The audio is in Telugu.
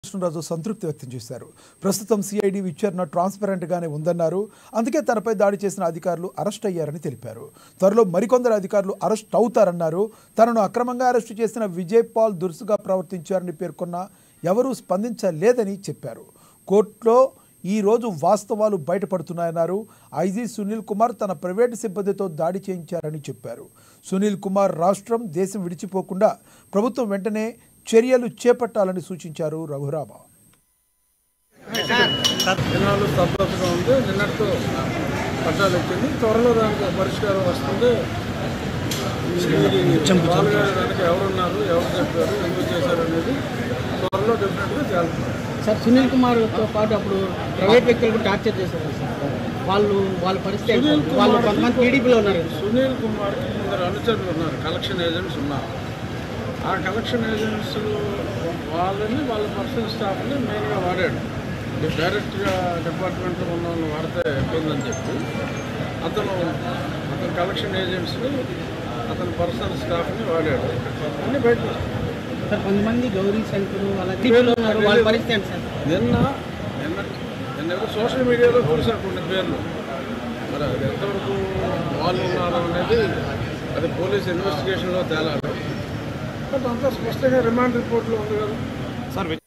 కృష్ణరాజు సంతృప్తి వ్యక్తం చేశారు ప్రస్తుతం సిఐడి విచారణ ట్రాన్స్పరెంట్ గానే ఉందన్నారు అందుకే తనపై దాడి చేసిన అధికారులు అరెస్ట్ అయ్యారని తెలిపారు త్వరలో మరికొందరు అధికారులు అరెస్ట్ అవుతారన్నారు తనను అక్రమంగా అరెస్టు చేసిన విజయ్ పాల్ దురుసుగా ప్రవర్తించారని పేర్కొన్న ఎవరూ స్పందించలేదని చెప్పారు కోర్టులో ఈ రోజు వాస్తవాలు బయటపడుతున్నాయన్నారు ఐజీ సునీల్ కుమార్ తన ప్రైవేటు సిబ్బందితో దాడి చేయించారని చెప్పారు సునీల్ కుమార్ రాష్ట్రం దేశం విడిచిపోకుండా ప్రభుత్వం వెంటనే చర్యలు చేపట్టాలని సూచించారు రఘురామ దినాలు స్తబ్దతగా ఉంది నిన్నటితో పట్టాలు ఎక్కింది త్వరలో దానికి ఒక పరిష్కారం వస్తుంది పాల్గొనే దానికి ఎవరున్నారు ఎవరు చెప్పారు ఎందుకు చేశారు అనేది త్వరలో డెఫినెట్గా తేలుతుంది సార్ సునీల్ కుమార్తో పాటు అప్పుడు ప్రైవేట్ వ్యక్తులకు టార్చర్ చేశారు సార్ వాళ్ళు వాళ్ళ పరిస్థితి ఏంటి? సునీల్ వాళ్ళు కుమార్ కొంతమంది టీడీపీలో ఉన్నారు కదా. సునీల్ కుమార్కి కొందరు అనుచరులు ఉన్నారు కలెక్షన్ ఏజెంట్స్ ఉన్నారు ఆ కలెక్షన్ ఏజెంట్స్ వాళ్ళని వాళ్ళ పర్సనల్ స్టాఫ్ని మెయిన్గా వాడాడు ఈ డైరెక్ట్గా డిపార్ట్మెంట్లో ఉన్న వాళ్ళని వాడితే ఇబ్బందని చెప్పి అతను అతని కలెక్షన్ ఏజెంట్స్ని అతని పర్సనల్ స్టాఫ్ని వాడాడు అన్ని బయట వస్తాయి. సార్ కొంతమంది గౌరీ శంకర్ అలా టీడీపీలో ఉన్నారు వాళ్ళ పరిస్థితి ఏంటి సార్ నిన్న నిన్న నిన్న ఏదో సోషల్ మీడియాలో చూసారు కొన్ని పేర్లు మరి అది ఎంతవరకు వాళ్ళు ఉన్నారు అనేది అది పోలీస్ ఇన్వెస్టిగేషన్లో తేలాలి బట్ అంతా స్పష్టంగా రిమాండ్ రిపోర్ట్లో ఉంది కదా